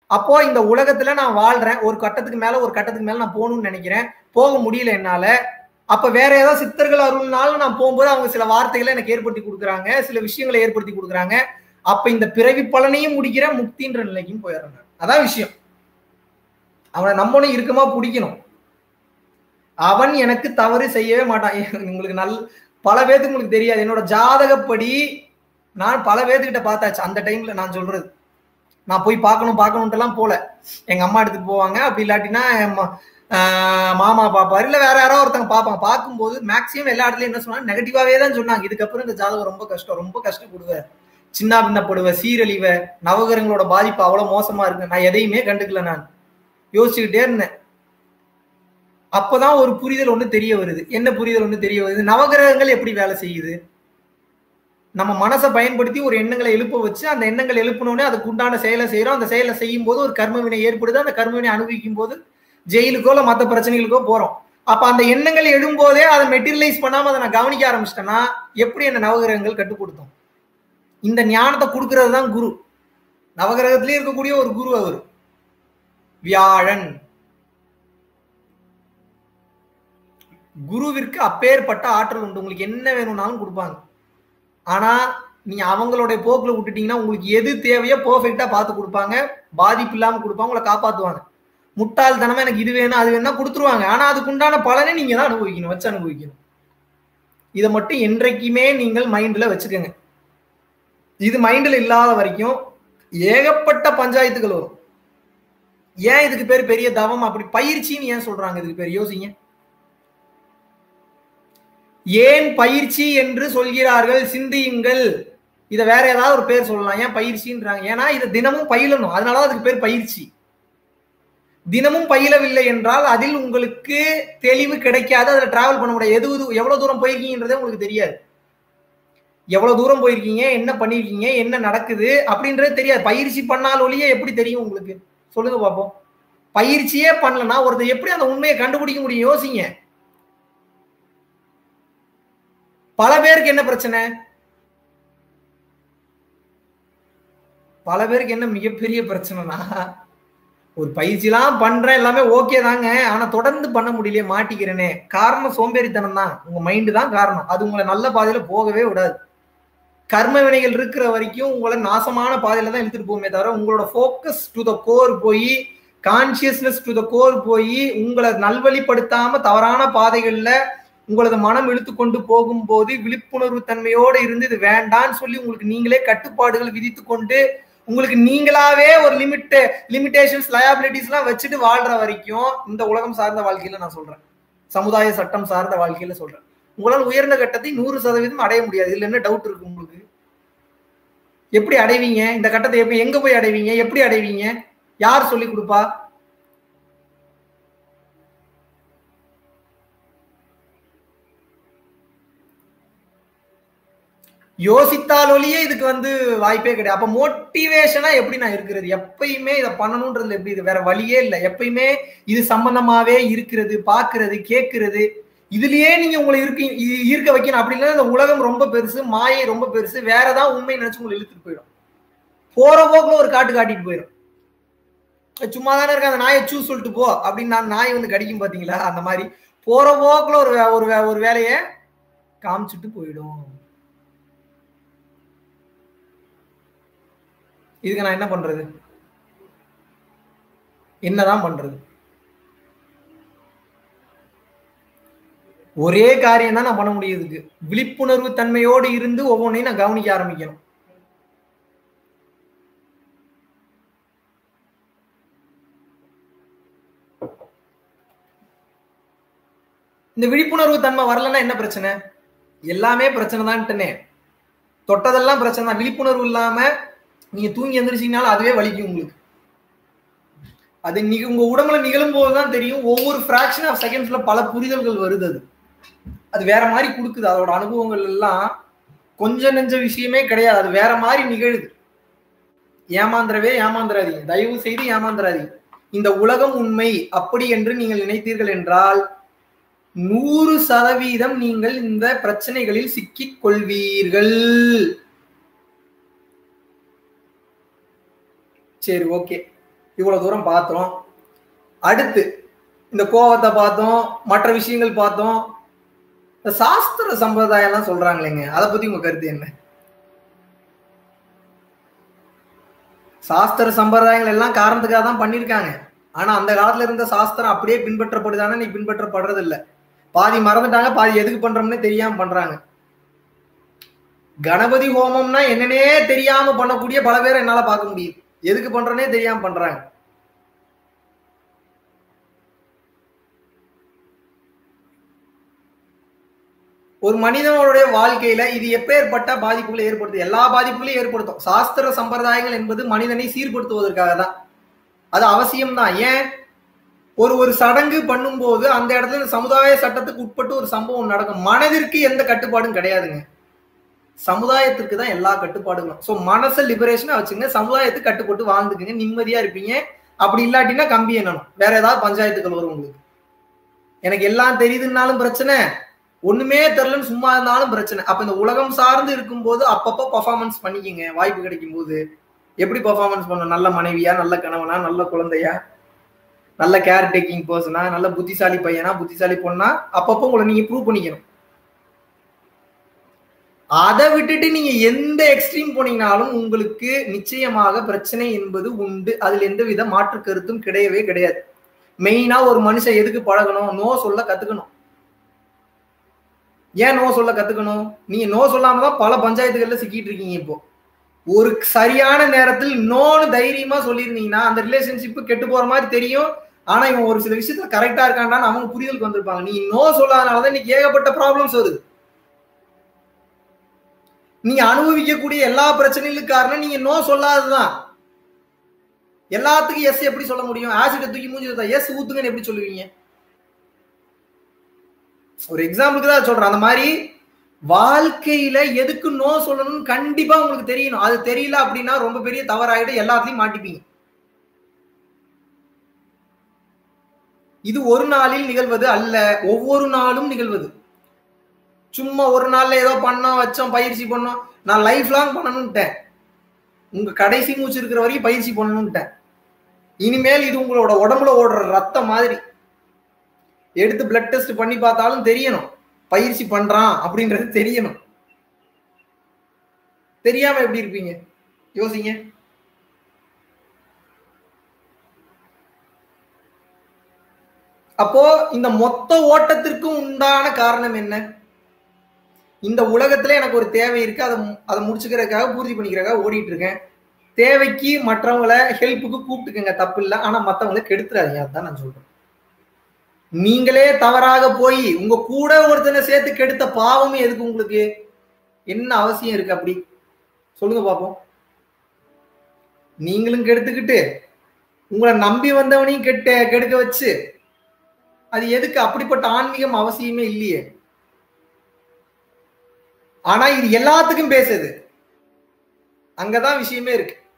அப்போ இந்த உலகத்துல நான் வாழ்றேன் ஒரு கட்டத்துக்கு மேல ஒரு கட்டத்துக்கு மேல நான் போகணும்னு நினைக்கிறேன் போக முடியல என்னால அப்ப வேற ஏதாவது சித்தர்கள் அருள்னாலும் நான் போகும்போது அவங்க சில வார்த்தைகளை எனக்கு ஏற்படுத்தி கொடுக்குறாங்க சில விஷயங்களை ஏற்படுத்தி கொடுக்குறாங்க அப்ப இந்த பிறவி பலனையும் முடிக்கிற முக்தின்ற நிலைக்கும் போயிடுறேன் நான். அதான் விஷயம் அவனை நம்மளும் இறுக்கமா பிடிக்கணும் அவன் எனக்கு தவறு செய்யவே மாட்டான் உங்களுக்கு நல் பல பேத்துக்கு உங்களுக்கு தெரியாது என்னோட ஜாதகப்படி நான் பல பேத்துக்கிட்ட பார்த்தாச்சு அந்த டைம்ல நான் சொல்றது நான் போய் பார்க்கணும் பார்க்கணுன்ட்டுலாம் போல எங்க அம்மா எடுத்துட்டு போவாங்க அப்படி இல்லாட்டினா என் ம- ஆஹ் மாமா பாப்பாரு இல்ல வேற யாரோ ஒருத்தங்க பார்ப்பாங்க பார்க்கும்போது மேக்ஸிமம் எல்லா இடத்துலயும் என்ன சொன்னாங்க நெகட்டிவாவே தான் சொன்னாங்க இதுக்கப்புறம் இந்த ஜாதகம் ரொம்ப கஷ்டம் ரொம்ப கஷ்டப்படுவ சின்ன பின்னப்படுவ சீரழிவ நவகிரகங்களோட பாதிப்பு அவ்வளவு மோசமா இருக்கு நான் எதையுமே கண்டுக்கல நான் யோசிச்சுக்கிட்டே இருந்தேன் அப்பதான் ஒரு புரிதல் ஒண்ணு தெரிய வருது என்ன புரிதல் ஒண்ணு தெரிய வருது நவகிரகங்கள் எப்படி வேலை செய்யுது நம்ம மனசை பயன்படுத்தி ஒரு எண்ணங்களை எழுப்ப வச்சு அந்த எண்ணங்கள் எழுப்பினோடனே அதுக்கு உண்டான செயலை செய்யறோம் அந்த செயலை செய்யும் போது ஒரு கர்ம வினை ஏற்படுது அந்த கர்ம வினை அனுபவிக்கும் போது ஜெயிலுக்கோ இல்ல மத்த பிரச்சனைகளுக்கோ போறோம் அப்ப அந்த எண்ணங்கள் எழும்போதே அதை மெட்டீரியலைஸ் பண்ணாம அதை நான் கவனிக்க ஆரம்பிச்சிட்டேன்னா எப்படி என்ன நவகிரகங்கள் கட்டுப்படுத்தும் இந்த ஞானத்தை கொடுக்கறது தான் குரு நவகிரகத்திலே இருக்கக்கூடிய ஒரு குரு அவர் வியாழன் குருவிற்கு அப்பேற்பட்ட ஆற்றல் உண்டு உங்களுக்கு என்ன வேணும்னாலும் கொடுப்பாங்க ஆனா நீங்க அவங்களுடைய போக்குல விட்டுட்டீங்கன்னா உங்களுக்கு எது தேவையோ பெர்ஃபெக்டா பார்த்து கொடுப்பாங்க பாதிப்பு இல்லாம கொடுப்பாங்க உங்களை காப்பாத்துவாங்க முட்டாள்தனமா எனக்கு இது வேணும் அது வேணும்னா கொடுத்துருவாங்க ஆனா அதுக்கு உண்டான பலனை நீங்க தான் அனுபவிக்கணும் வச்சு அனுபவிக்கணும் இதை மட்டும் என்றைக்குமே நீங்கள் மைண்ட்ல வச்சுக்கோங்க இது மைண்ட்ல இல்லாத வரைக்கும் ஏகப்பட்ட பஞ்சாயத்துகள் வரும் ஏன் இதுக்கு பேர் பெரிய தவம் அப்படி பயிற்சின்னு ஏன் சொல்றாங்க இதுக்கு பேர் யோசிங்க ஏன் பயிற்சி என்று சொல்கிறார்கள் சிந்தியுங்கள் இதை வேற ஏதாவது ஒரு பேர் சொல்லலாம் ஏன் பயிற்சின்றாங்க ஏன்னா இதை தினமும் பயிலணும் அதனால அதுக்கு பேர் பயிற்சி தினமும் பயிலவில்லை என்றால் அதில் உங்களுக்கு தெளிவு கிடைக்காது அதில் டிராவல் பண்ண முடியாது எது எது- எவ்வளவு தூரம் போயிருக்கீங்கன்றதே உங்களுக்கு தெரியாது எவ்வளவு தூரம் போயிருக்கீங்க என்ன பண்ணிருக்கீங்க என்ன நடக்குது அப்படின்றது தெரியாது பயிற்சி பண்ணால் ஒழிய எப்படி தெரியும் உங்களுக்கு சொல்லுங்க பாப்போம் பயிற்சியே பண்ணலன்னா ஒருத்தர் எப்படி அந்த உண்மையை கண்டுபிடிக்க முடியும் யோசிங்க பல பேருக்கு என்ன பிரச்சனை பல பேருக்கு என்ன மிகப்பெரிய பிரச்சனைனா ஒரு பயிற்சிலாம் பண்றேன் எல்லாமே ஓகே தாங்க ஆனா தொடர்ந்து பண்ண முடியலையே மாட்டிக்கிறேனே காரணம் சோம்பேறித்தனம் தான் உங்க மைண்டு தான் காரணம் அது உங்களை நல்ல பாதையில போகவே விடாது கர்ம வினைகள் இருக்கிற வரைக்கும் உங்களை நாசமான பாதையில தான் இழுத்துட்டு போகுமே தவிர உங்களோட ஃபோக்கஸ் டு த கோர் போய் கான்சியஸ்னஸ் டு த கோர் போய் உங்களை நல்வழிப்படுத்தாம தவறான பாதைகள்ல உங்களது மனம் இழுத்து கொண்டு போகும்போது விழிப்புணர்வு தன்மையோட இருந்து இது வேண்டான்னு சொல்லி உங்களுக்கு நீங்களே கட்டுப்பாடுகள் விதித்து கொண்டு உங்களுக்கு நீங்களாவே ஒரு லிமிட் லிமிடேஷன்ஸ் லயபிலிட்டிஸ் எல்லாம் வச்சுட்டு வாழ்ற வரைக்கும் இந்த உலகம் சார்ந்த வாழ்க்கையில நான் சொல்றேன் சமுதாய சட்டம் சார்ந்த வாழ்க்கையில சொல்றேன் உங்களால் உயர்ந்த கட்டத்தை நூறு சதவீதம் அடைய முடியாது இதுல என்ன டவுட் இருக்கு உங்களுக்கு எப்படி அடைவீங்க இந்த கட்டத்தை எப்படி எங்க போய் அடைவீங்க எப்படி அடைவீங்க யார் சொல்லி கொடுப்பா யோசித்தால் ஒழிய இதுக்கு வந்து வாய்ப்பே கிடையாது அப்ப மோட்டிவேஷனா எப்படி நான் இருக்கிறது எப்பயுமே இதை பண்ணணும்ன்றதுல எப்படி இது வேற வழியே இல்லை எப்பயுமே இது சம்பந்தமாவே இருக்கிறது பாக்குறது கேட்கிறது இதுலயே நீங்க உங்களை இருக்கு இ- ஈர்க்க வைக்கணும் அப்படி இல்லைன்னா இந்த உலகம் ரொம்ப பெருசு மாயை ரொம்ப பெருசு வேற ஏதாவது உண்மை நினைச்சு உங்களை இழுத்துட்டு போயிடும் போற போக்குல ஒரு காட்டு காட்டிட்டு போயிடும் சும்மா தானே இருக்க அந்த நாயை சூ சொல்லிட்டு போ அப்படின்னு நான் நாய் வந்து கடிக்கும் பாத்தீங்களா அந்த மாதிரி போற போக்குல ஒரு வே- ஒரு வே- ஒரு வேலையை காமிச்சிட்டு போயிடும் இதுக்கு நான் என்ன பண்றது என்னதான் பண்றது ஒரே காரியம் தான் நான் பண்ண முடியும் இதுக்கு விழிப்புணர்வு தன்மையோடு இருந்து ஒவ்வொன்றையும் நான் கவனிக்க ஆரம்பிக்கணும் இந்த விழிப்புணர்வு தன்மை வரலன்னா என்ன பிரச்சனை எல்லாமே பிரச்சனை தான்ட்டுனே தொட்டதெல்லாம் பிரச்சனை தான் விழிப்புணர்வு இல்லாம நீங்க தூங்கி எந்திரிச்சீங்கனாலும் அதுவே வலிக்கும் உங்களுக்கு அது நிக உங்க உடம்புல நிகழும் போதுதான் தெரியும் ஒவ்வொரு ஃபிராக்ஷன் ஆஃப் செகண்ட்ஸ்ல பல புரிதல்கள் வருது அது அது வேற மாதிரி கொடுக்குது அதோட அனுபவங்கள் எல்லாம் கொஞ்சம் நெஞ்ச விஷயமே கிடையாது அது வேற மாதிரி நிகழுது ஏமாந்துறவே ஏமாந்துறாதீங்க தயவு செய்து ஏமாந்துறாதீங்க இந்த உலகம் உண்மை அப்படி என்று நீங்கள் நினைத்தீர்கள் என்றால் நூறு சதவீதம் நீங்கள் இந்த பிரச்சனைகளில் சிக்கிக் கொள்வீர்கள் சரி ஓகே இவ்வளவு தூரம் பார்த்தோம் அடுத்து இந்த கோவத்தை பார்த்தோம் மற்ற விஷயங்கள் பார்த்தோம் இந்த சாஸ்திர சம்பிரதாயம் எல்லாம் சொல்றாங்களேங்க அதை பத்தி உங்க கருத்து என்ன சாஸ்திர சம்பிரதாயங்கள் எல்லாம் காரணத்துக்காக தான் பண்ணியிருக்காங்க ஆனா அந்த காலத்துல இருந்த சாஸ்திரம் அப்படியே பின்பற்றப்படுதானே நீ பின்பற்றப்படுறது இல்ல பாதி மறந்துட்டாங்க பாதி எதுக்கு பண்றோம்னே தெரியாம பண்றாங்க கணபதி ஹோமம்னா என்னன்னே தெரியாம பண்ணக்கூடிய பல பேரை என்னால பார்க்க முடியும் எதுக்கு பண்றேனே தெரியாம பண்றாங்க ஒரு மனிதனுடைய வாழ்க்கையில இது எப்பேற்பட்ட பாதிப்புகளை ஏற்படுத்தும் எல்லா பாதிப்புகளையும் ஏற்படுத்தும் சாஸ்திர சம்பிரதாயங்கள் என்பது மனிதனை சீர்படுத்துவதற்காக தான் அது அவசியம்தான் ஏன் ஒரு ஒரு சடங்கு பண்ணும்போது அந்த இடத்துல சமுதாய சட்டத்துக்கு உட்பட்டு ஒரு சம்பவம் நடக்கும் மனதிற்கு எந்த கட்டுப்பாடும் கிடையாதுங்க சமுதாயத்திற்கு தான் எல்லா கட்டுப்பாடுகளும் ஸோ மனசை லிபரேஷனா வச்சுங்க சமுதாயத்துக்கு கட்டுப்பட்டு வாழ்ந்துக்குங்க நிம்மதியா இருப்பீங்க அப்படி இல்லாட்டினா கம்பி என்னணும் வேற ஏதாவது பஞ்சாயத்துக்கள் வரும் உங்களுக்கு எனக்கு எல்லாம் தெரியுதுன்னாலும் பிரச்சனை ஒண்ணுமே தெரிலன்னு சும்மா இருந்தாலும் பிரச்சனை அப்ப இந்த உலகம் சார்ந்து இருக்கும்போது அப்பப்போ பர்ஃபார்மன்ஸ் பண்ணிக்கிங்க வாய்ப்பு கிடைக்கும் போது எப்படி பர்ஃபார்மன்ஸ் பண்ணணும் நல்ல மனைவியா நல்ல கணவனா நல்ல குழந்தையா நல்ல கேர் டேக்கிங் பர்சனா நல்ல புத்திசாலி பையனா புத்திசாலி பொண்ணா அப்பப்போ உங்களை நீங்க ப்ரூவ் பண்ணிக்கணும் அதை விட்டுட்டு நீங்க எந்த எக்ஸ்ட்ரீம் போனீங்கனாலும் உங்களுக்கு நிச்சயமாக பிரச்சனை என்பது உண்டு அதுல எந்த வித மாற்று கருத்தும் கிடையவே கிடையாது மெயினா ஒரு மனுஷன் எதுக்கு பழகணும் நோ சொல்ல கத்துக்கணும் ஏன் நோ சொல்ல கத்துக்கணும் நீங்க நோ சொல்லாம தான் பல பஞ்சாயத்துகள்ல சிக்கிட்டு இருக்கீங்க இப்போ ஒரு சரியான நேரத்தில் நோன்னு தைரியமா சொல்லியிருந்தீங்கன்னா அந்த ரிலேஷன்ஷிப் கெட்டு போற மாதிரி தெரியும் ஆனா இவன் ஒரு சில விஷயத்துல கரெக்டா இருக்கான்டான்னு அவங்க புரிதலுக்கு வந்திருப்பாங்க நீ நோ சொல்லாதனாலதான் இன்னைக்கு ஏகப்பட்ட ப்ராப்ளம்ஸ் வருது நீங்க அனுபவிக்கக்கூடிய எல்லா பிரச்சனைகளுக்கு காரணம் நீங்க நோ சொல்லாததுதான் எல்லாத்துக்கும் எஸ் எப்படி சொல்ல முடியும் ஆசிட தூக்கி மூஞ்சி எஸ் ஊத்துங்கன்னு எப்படி சொல்லுவீங்க ஒரு எக்ஸாம்பிளுக்கு தான் சொல்றேன் அந்த மாதிரி வாழ்க்கையில எதுக்கு நோ சொல்லணும்னு கண்டிப்பா உங்களுக்கு தெரியணும் அது தெரியல அப்படின்னா ரொம்ப பெரிய தவறாயிட்டு எல்லாத்துலயும் மாட்டிப்பீங்க இது ஒரு நாளில் நிகழ்வது அல்ல ஒவ்வொரு நாளும் நிகழ்வது சும்மா ஒரு நாள்ல ஏதோ பண்ணோம் வச்சோம் பயிற்சி பண்ணோம் நான் லைஃப் லாங் பண்ணணும்ட்டேன் உங்க கடைசி மூச்சு இருக்கிற வரைக்கும் பயிற்சி பண்ணணும்ட்டேன் இனிமேல் இது உங்களோட உடம்புல ஓடுற ரத்தம் மாதிரி எடுத்து பிளட் டெஸ்ட் பண்ணி பார்த்தாலும் தெரியணும் பயிற்சி பண்றான் அப்படின்றது தெரியணும் தெரியாம எப்படி இருப்பீங்க யோசிங்க அப்போ இந்த மொத்த ஓட்டத்திற்கும் உண்டான காரணம் என்ன இந்த உலகத்துல எனக்கு ஒரு தேவை இருக்கு அதை அதை முடிச்சுக்கிறதுக்காக பூர்த்தி பண்ணிக்கிறதுக்காக ஓடிட்டு இருக்கேன் தேவைக்கு மற்றவங்கள ஹெல்ப்புக்கு கூப்பிட்டுக்கங்க தப்பு இல்லை ஆனா மற்றவங்களை கெடுத்துறாதீங்க அதுதான் நான் சொல்றேன் நீங்களே தவறாக போய் உங்க கூட ஒருத்தனை சேர்த்து கெடுத்த பாவமும் எதுக்கு உங்களுக்கு என்ன அவசியம் இருக்கு அப்படி சொல்லுங்க பாப்போம் நீங்களும் கெடுத்துக்கிட்டு உங்களை நம்பி வந்தவனையும் கெட்ட கெடுக்க வச்சு அது எதுக்கு அப்படிப்பட்ட ஆன்மீகம் அவசியமே இல்லையே ஆனா இது எல்லாத்துக்கும் பேசுது அங்கதான் விஷயமே இருக்கு